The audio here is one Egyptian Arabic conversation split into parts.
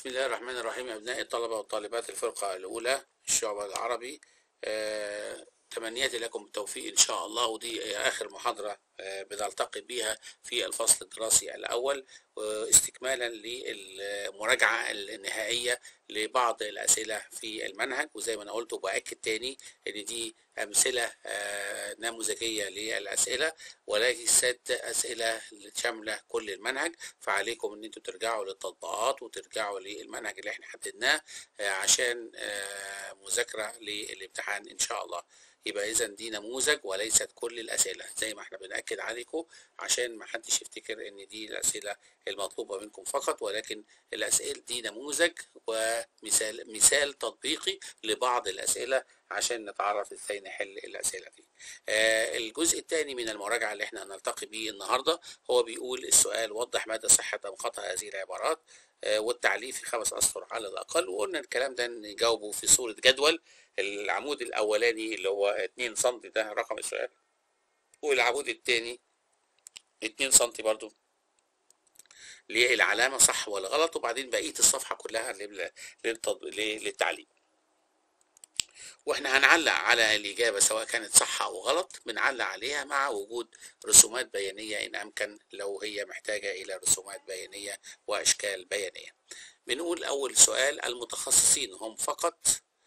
بسم الله الرحمن الرحيم أبناء الطلبة والطالبات الفرقة الأولى الشعب العربي آه، تمنياتي لكم بالتوفيق إن شاء الله ودي آخر محاضرة آه، بنلتقي بيها في الفصل الدراسي الأول واستكمالا للمراجعة النهائية لبعض الأسئلة في المنهج وزي ما أنا قلت وبأكد تاني إن دي أمثلة آه، نموذجية للأسئلة وليست أسئلة شاملة كل المنهج فعليكم إن أنتوا ترجعوا للتطبيقات وترجعوا للمنهج اللي احنا حددناه آه، عشان آه، مذاكرة للامتحان إن شاء الله يبقى اذا دي نموذج وليست كل الاسئله زي ما احنا بناكد عليكم عشان ما حدش يفتكر ان دي الاسئله المطلوبه منكم فقط ولكن الاسئله دي نموذج ومثال مثال تطبيقي لبعض الاسئله عشان نتعرف ازاي نحل الاسئله دي. آه الجزء الثاني من المراجعه اللي احنا هنلتقي بيه النهارده هو بيقول السؤال وضح مدى صحه او خطا هذه العبارات آه والتعليق في خمس اسطر على الاقل وقلنا الكلام ده نجاوبه في صوره جدول العمود الاولاني اللي هو 2 سم ده رقم السؤال والعمود الثاني 2 سم برضو للعلامة صح ولا غلط وبعدين بقية الصفحة كلها للتعليق واحنا هنعلق على الإجابة سواء كانت صح أو غلط بنعلق عليها مع وجود رسومات بيانية إن أمكن لو هي محتاجة إلى رسومات بيانية وأشكال بيانية بنقول أول سؤال المتخصصين هم فقط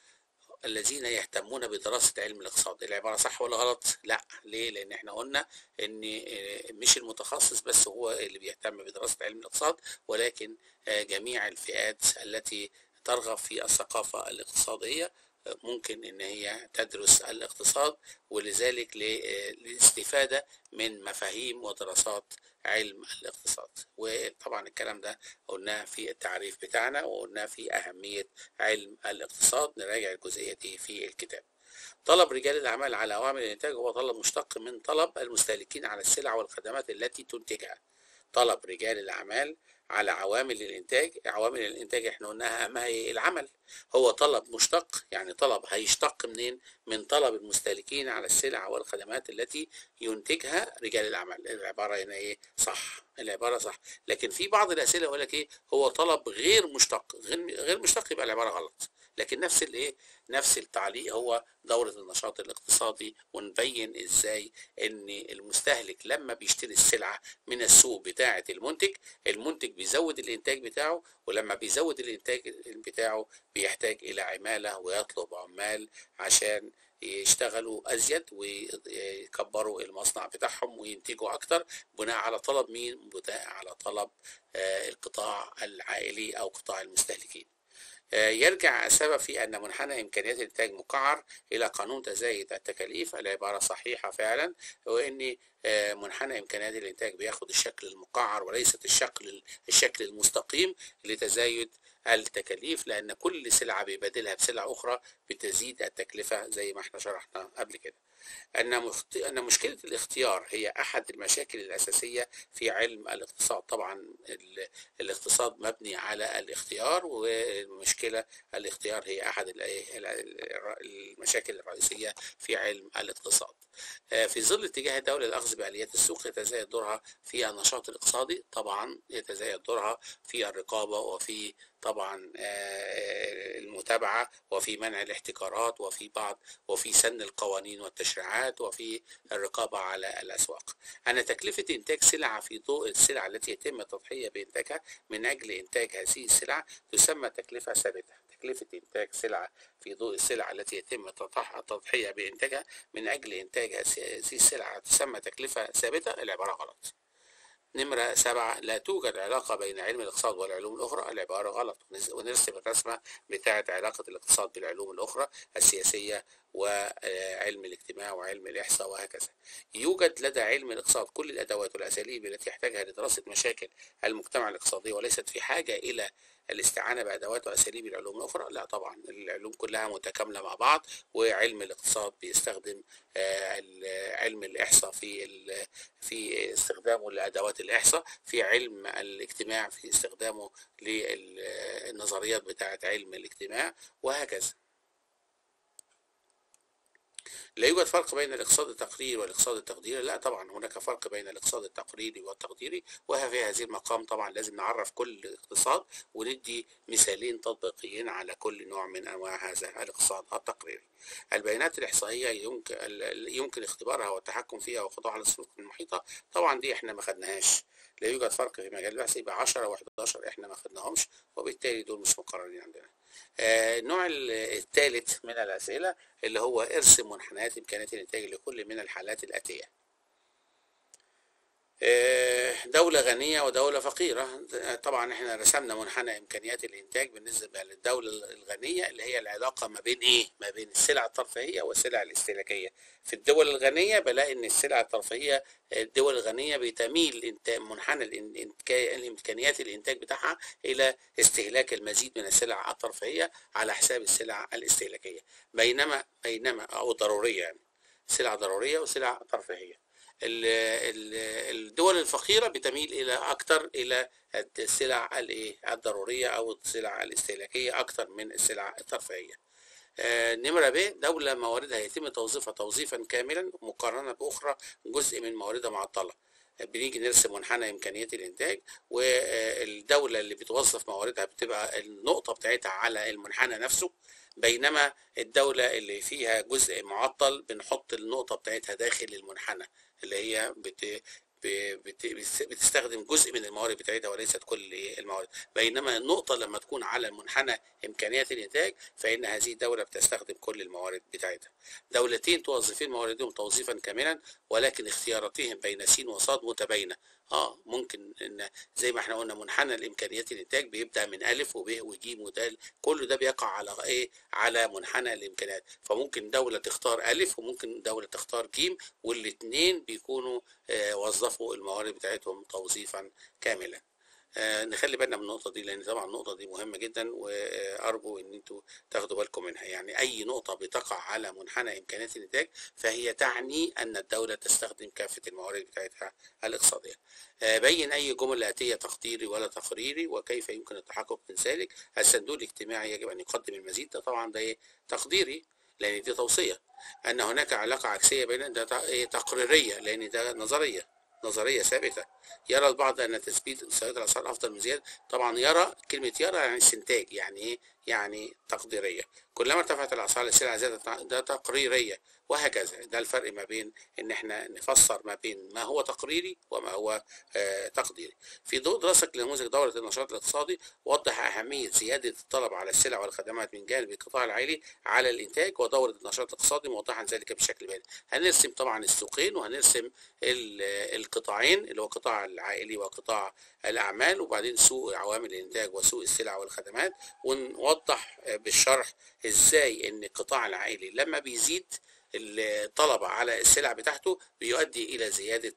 الذين يهتمون بدراسة علم الاقتصاد العبارة صح ولا غلط؟ لا ليه؟ لأن احنا قلنا إن مش المتخصص بس هو اللي بيهتم بدراسة علم الاقتصاد ولكن جميع الفئات التي ترغب في الثقافة الاقتصادية ممكن ان هي تدرس الاقتصاد ولذلك للاستفادة من مفاهيم ودراسات علم الاقتصاد وطبعا الكلام ده قلناه في التعريف بتاعنا وقلناه في أهمية علم الاقتصاد نراجع الجزئية دي في الكتاب طلب رجال الأعمال على عوامل الإنتاج هو طلب مشتق من طلب المستهلكين على السلع والخدمات التي تنتجها طلب رجال الأعمال على عوامل الإنتاج عوامل الإنتاج احنا قلناها أهمها هي العمل هو طلب مشتق يعني طلب هيشتق منين من طلب المستهلكين على السلع والخدمات التي ينتجها رجال الأعمال العبارة هنا إيه صح العبارة صح لكن في بعض الأسئلة يقول لك إيه هو طلب غير مشتق غير مشتق يبقى العبارة غلط لكن نفس الايه نفس التعليق هو دورة النشاط الاقتصادي ونبين ازاي ان المستهلك لما بيشتري السلعة من السوق بتاعة المنتج المنتج بيزود الانتاج بتاعه ولما بيزود الانتاج بتاعه بيحتاج الى عمالة ويطلب عمال عشان يشتغلوا ازيد ويكبروا المصنع بتاعهم وينتجوا اكتر بناء على طلب مين بناء على طلب القطاع العائلي او قطاع المستهلكين يرجع السبب في أن منحنى إمكانيات الإنتاج مقعر إلى قانون تزايد التكاليف العبارة صحيحة فعلا وإن منحنى إمكانيات الإنتاج بياخد الشكل المقعر وليست الشكل الشكل المستقيم لتزايد التكاليف لأن كل سلعة بيبادلها بسلعة أخرى بتزيد التكلفة زي ما احنا شرحنا قبل كده أن مخت... أن مشكلة الاختيار هي أحد المشاكل الأساسية في علم الاقتصاد طبعا ال... الاقتصاد مبني على الاختيار والمشكلة الاختيار هي أحد المشاكل الرئيسية في علم الاقتصاد في ظل اتجاه الدولة للأخذ بآليات السوق يتزايد دورها في النشاط الاقتصادي طبعا يتزايد دورها في الرقابة وفي طبعا المتابعة وفي منع الاحتكارات وفي بعض وفي سن القوانين والتشريعات وفي الرقابة على الأسواق أن تكلفة إنتاج سلعة في ضوء السلع التي يتم التضحية بإنتاجها من أجل إنتاج هذه السلع تسمى تكلفة ثابتة تكلفة إنتاج سلعة في ضوء السلع التي يتم التضحية بإنتاجها من أجل إنتاج هذه السلعة تسمى تكلفة ثابتة العبارة غلط نمرة سبعة لا توجد علاقة بين علم الاقتصاد والعلوم الأخرى العبارة غلط ونرسم الرسمة بتاعة علاقة الاقتصاد بالعلوم الأخرى السياسية وعلم الاجتماع وعلم الإحصاء وهكذا يوجد لدى علم الاقتصاد كل الأدوات والأساليب التي يحتاجها لدراسة مشاكل المجتمع الاقتصادي وليست في حاجة إلى الاستعانة بأدوات وأساليب العلوم الأخرى لا طبعا العلوم كلها متكاملة مع بعض وعلم الاقتصاد بيستخدم علم الإحصاء في في استخدامه لأدوات الإحصاء في علم الاجتماع في استخدامه للنظريات بتاعة علم الاجتماع وهكذا لا يوجد فرق بين الاقتصاد التقريري والاقتصاد التقديري لا طبعا هناك فرق بين الاقتصاد التقريري والتقديري وفي هذه المقام طبعا لازم نعرف كل اقتصاد وندي مثالين تطبيقيين على كل نوع من انواع هذا الاقتصاد التقريري البيانات الاحصائيه يمكن يمكن اختبارها والتحكم فيها والقضاء على السلوك المحيطه طبعا دي احنا ما خدناهاش لا يوجد فرق في مجال البحث يبقى 10 و11 احنا ما خدناهمش وبالتالي دول مش مقررين عندنا آه، النوع الثالث من الأسئلة اللي هو ارسم منحنيات إمكانيات الإنتاج لكل من الحالات الآتية آه، دولة غنية ودولة فقيرة طبعا احنا رسمنا منحنى امكانيات الانتاج بالنسبة للدولة الغنية اللي هي العلاقة ما بين ايه ما بين السلع الترفيهية والسلع الاستهلاكية في الدول الغنية بلاقي ان السلع الترفيهية الدول الغنية بتميل منحنى الامكانيات الانتاج بتاعها الى استهلاك المزيد من السلع الترفيهية على حساب السلع الاستهلاكية بينما بينما او ضرورية يعني سلع ضرورية وسلع ترفيهية الدول الفقيرة بتميل إلى أكثر إلى السلع الضرورية أو السلع الاستهلاكية أكثر من السلع الترفيهية آه، نمرة ب دولة مواردها يتم توظيفها توظيفا كاملا مقارنة بأخرى جزء من مواردها معطلة بنيجي نرسم منحنى إمكانيات الإنتاج والدولة اللي بتوظف مواردها بتبقى النقطة بتاعتها على المنحنى نفسه بينما الدولة اللي فيها جزء معطل بنحط النقطة بتاعتها داخل المنحنى اللي هي بت بتستخدم جزء من الموارد بتاعتها وليست كل الموارد بينما النقطة لما تكون على منحنى إمكانيات الإنتاج فإن هذه الدولة بتستخدم كل الموارد بتاعتها دولتين توظفين مواردهم توظيفا كاملا ولكن اختياراتهم بين س وصاد متباينة اه ممكن ان زي ما احنا قلنا منحنى الامكانيات الانتاج بيبدا من الف وب وج ودال كل ده بيقع على ايه على منحنى الامكانيات فممكن دوله تختار الف وممكن دوله تختار ج والاثنين بيكونوا آه وظفوا الموارد بتاعتهم توظيفا كاملا آه نخلي بالنا من النقطة دي لأن طبعا النقطة دي مهمة جدا وأرجو إن أنتوا تاخدوا بالكم منها يعني أي نقطة بتقع على منحنى إمكانيات الإنتاج فهي تعني أن الدولة تستخدم كافة الموارد بتاعتها الاقتصادية آه بين أي جمل آتية تقديري ولا تقريري وكيف يمكن التحقق من ذلك الصندوق الاجتماعي يجب أن يقدم المزيد ده طبعا ده تقديري لأن دي توصية أن هناك علاقة عكسية بين ده تقريرية لأن ده نظرية نظرية ثابتة يرى البعض أن تثبيت سيطرة الأسعار أفضل من زيادة طبعا يرى كلمة يرى يعني استنتاج يعني إيه يعني تقديرية كلما ارتفعت الأسعار للسلع زادت ده تقريرية وهكذا ده الفرق ما بين ان احنا نفسر ما بين ما هو تقريري وما هو آه تقديري في ضوء دراستك لنموذج دورة النشاط الاقتصادي وضح أهمية زيادة الطلب على السلع والخدمات من جانب القطاع العائلي على الإنتاج ودورة النشاط الاقتصادي موضحا ذلك بشكل بارد هنرسم طبعا السوقين وهنرسم القطاعين اللي هو القطاع العائلي وقطاع الأعمال وبعدين سوق عوامل الإنتاج وسوق السلع والخدمات ونوضح بالشرح إزاي إن القطاع العائلي لما بيزيد الطلب على السلع بتاعته بيؤدي إلى زيادة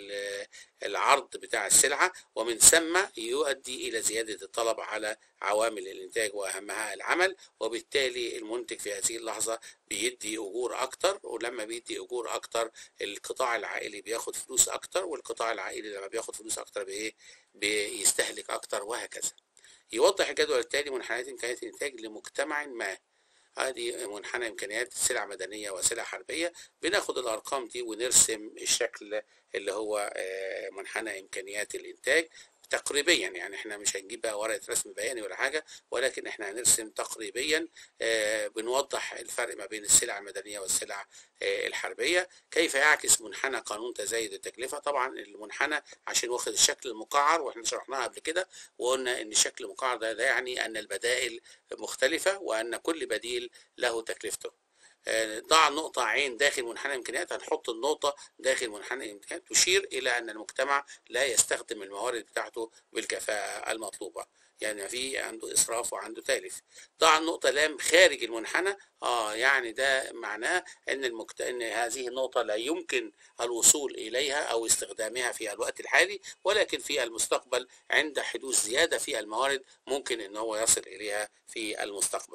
العرض بتاع السلعة ومن ثم يؤدي إلى زيادة الطلب على عوامل الإنتاج وأهمها العمل وبالتالي المنتج في هذه اللحظة بيدي أجور أكتر ولما بيدي أجور أكتر القطاع العائلي بياخد فلوس أكتر والقطاع العائلي لما بياخد فلوس أكتر بإيه بيستهلك أكتر وهكذا يوضح الجدول التالي منحنيات إمكانيات الإنتاج لمجتمع ما ادي منحنى امكانيات سلع مدنيه وسلع حربيه بناخد الارقام دي ونرسم الشكل اللي هو آه، منحنى امكانيات الانتاج تقريبيا يعني احنا مش هنجيب بقى ورقه رسم بياني ولا حاجه ولكن احنا هنرسم تقريبيا آه، بنوضح الفرق ما بين السلع المدنيه والسلع آه، الحربيه كيف يعكس منحنى قانون تزايد التكلفه طبعا المنحنى عشان واخد الشكل المقعر واحنا شرحناها قبل كده وقلنا ان الشكل المقعر ده, ده يعني ان البدائل مختلفه وان كل بديل له تكلفته ضع نقطة عين داخل منحنى الإمكانيات هنحط النقطة داخل منحنى الإمكانيات تشير إلى أن المجتمع لا يستخدم الموارد بتاعته بالكفاءة المطلوبة يعني في عنده إسراف وعنده تالف ضع النقطة لام خارج المنحنى آه يعني ده معناه أن المكت... أن هذه النقطة لا يمكن الوصول إليها أو استخدامها في الوقت الحالي ولكن في المستقبل عند حدوث زيادة في الموارد ممكن أن هو يصل إليها في المستقبل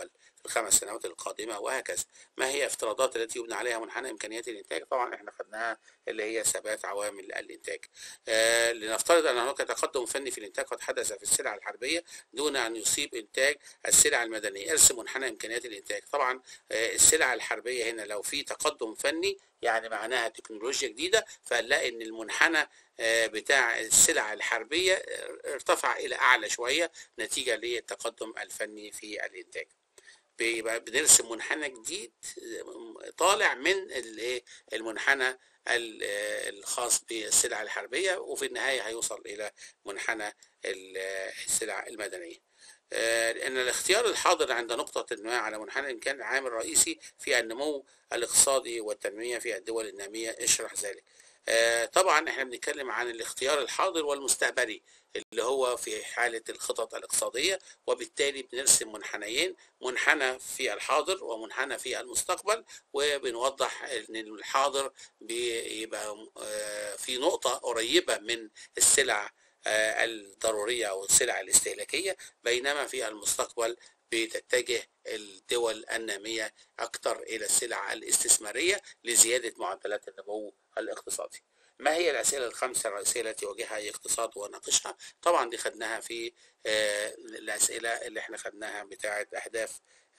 الخمس سنوات القادمة وهكذا ما هي افتراضات التي يبنى عليها منحنى إمكانيات الإنتاج طبعا احنا خدناها اللي هي ثبات عوامل الإنتاج آه لنفترض أن هناك تقدم فني في الإنتاج قد حدث في السلع الحربية دون أن يصيب إنتاج السلع المدنية ارسم منحنى إمكانيات الإنتاج طبعا آه السلع الحربية هنا لو في تقدم فني يعني معناها تكنولوجيا جديدة فنلاقي ان المنحنى بتاع السلع الحربية ارتفع الى اعلى شوية نتيجة للتقدم الفني في الانتاج بيبقى بنرسم منحنى جديد طالع من المنحنى الخاص بالسلع الحربية وفي النهاية هيوصل إلى منحنى السلع المدنية لأن الاختيار الحاضر عند نقطة ما على منحنى الإمكان عامل رئيسي في النمو الاقتصادي والتنمية في الدول النامية اشرح ذلك طبعا احنا بنتكلم عن الاختيار الحاضر والمستقبلي اللي هو في حالة الخطط الاقتصادية وبالتالي بنرسم منحنيين منحنى في الحاضر ومنحنى في المستقبل وبنوضح ان الحاضر بيبقى في نقطة قريبة من السلع الضرورية أو السلع الاستهلاكية بينما في المستقبل بتتجه الدول النامية أكثر إلى السلع الاستثمارية لزيادة معدلات النمو الاقتصادي ما هي الأسئلة الخمسة الرئيسية التي يواجهها أي اقتصاد وناقشها طبعا دي خدناها في الأسئلة اللي احنا خدناها بتاعة أهداف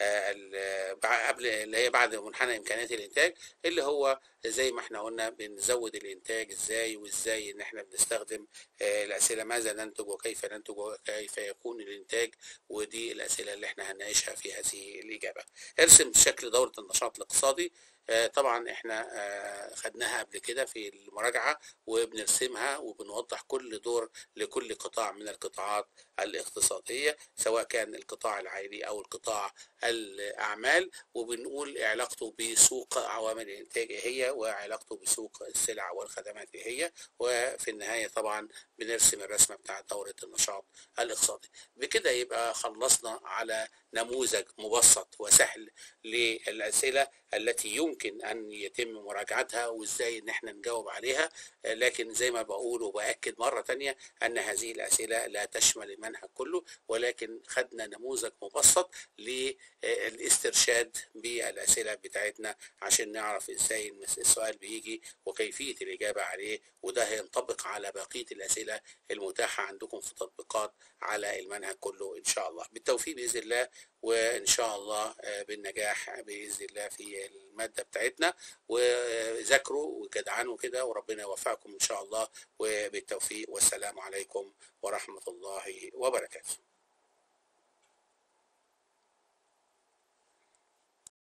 قبل اللي هي بعد منحنى امكانيات الانتاج اللي هو زي ما احنا قلنا بنزود الانتاج ازاي وازاي ان احنا بنستخدم الاسئله ماذا ننتج وكيف ننتج وكيف يكون الانتاج ودي الاسئله اللي احنا هنناقشها في هذه الاجابه ارسم شكل دوره النشاط الاقتصادي طبعا احنا خدناها قبل كده في المراجعة وبنرسمها وبنوضح كل دور لكل قطاع من القطاعات الاقتصادية سواء كان القطاع العائلي او القطاع الاعمال وبنقول علاقته بسوق عوامل الانتاج هي وعلاقته بسوق السلع والخدمات هي وفي النهاية طبعا بنرسم الرسمة بتاعة دورة النشاط الاقتصادي بكده يبقى خلصنا على نموذج مبسط وسهل للأسئلة التي يمكن أن يتم مراجعتها وإزاي إن احنا نجاوب عليها لكن زي ما بقول وبأكد مرة تانية أن هذه الأسئلة لا تشمل المنهج كله ولكن خدنا نموذج مبسط للاسترشاد بالأسئلة بتاعتنا عشان نعرف إزاي السؤال بيجي وكيفية الإجابة عليه وده هينطبق على بقية الأسئلة المتاحة عندكم في تطبيقات على المنهج كله إن شاء الله بالتوفيق بإذن الله وإن شاء الله بالنجاح بإذن الله في المادة بتاعتنا وذاكروا وجدعنوا كده وربنا يوفقكم إن شاء الله وبالتوفيق والسلام عليكم ورحمة الله وبركاته